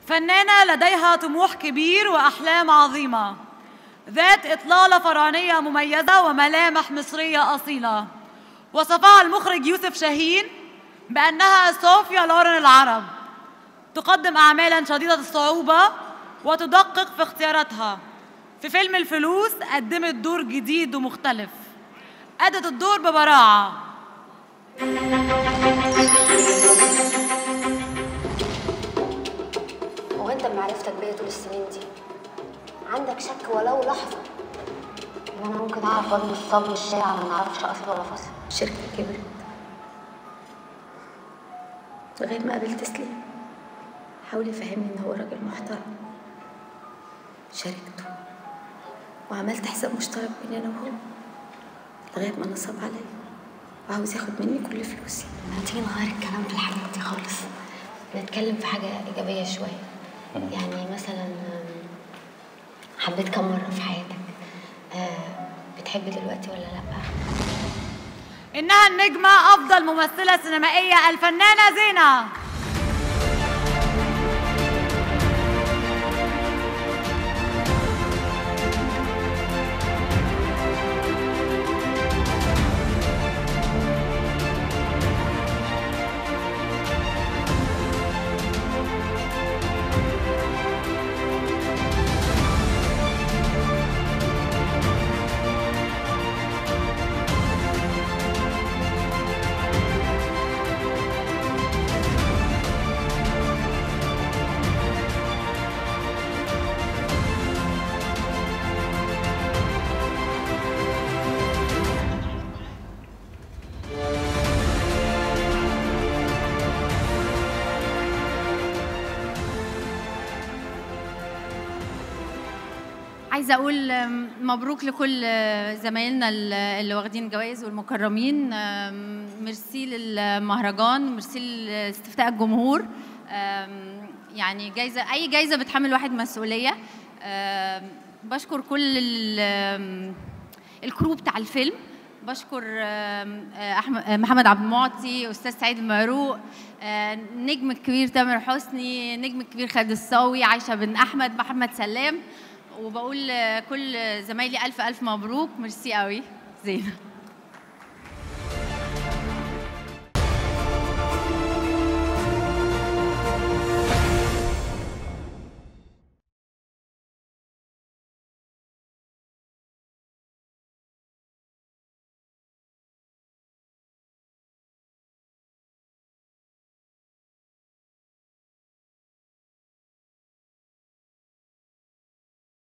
فنانة لديها طموح كبير وأحلام عظيمة ذات إطلالة فرعونية مميزة وملامح مصرية أصيلة وصفها المخرج يوسف شاهين بأنها صوفيا لورن العرب تقدم أعمالا شديدة الصعوبة وتدقق في اختياراتها في فيلم الفلوس قدمت دور جديد ومختلف أدت الدور ببراعة هو انت بمعرفتك بيا طول السنين دي عندك شك ولو لحظه ان انا ممكن اعرف وجه الصبي الشائع ما نعرفش اصل ولا فصل الشركة كبرت لغاية ما قابلت سليم حاول يفهمني إن هو راجل محترم شاركته وعملت حساب مشترك بيني أنا وهو لغاية ما نصب عليا وعاوز ياخد مني كل فلوسي ما تيجي نغير الكلام في الحاجات دي خالص نتكلم في حاجه ايجابيه شويه يعني مثلا آم، حبيت كم مره في حياتك آه، بتحب دلوقتي ولا لا إنها النجمة أفضل ممثلة سينمائية الفنانة زينة عايزه اقول أم، مبروك لكل آه، زمايلنا ال- اللي واخدين جوائز والمكرمين أم، ميرسي للمهرجان ميرسي لاستفتاء الجمهور أم، يعني جايزه اي جايزه بتحمل واحد مسؤوليه أم، بشكر كل ال- أم، الكرو بتاع الفيلم بشكر أم، آه، احمد آه، محمد عبد المعطي استاذ سعيد المعروق آه، نجم الكبير تامر حسني نجم الكبير خالد الصاوي عايشه بن احمد محمد سلام وبقول لكل زمايلي الف الف مبروك ميرسي قوي زينه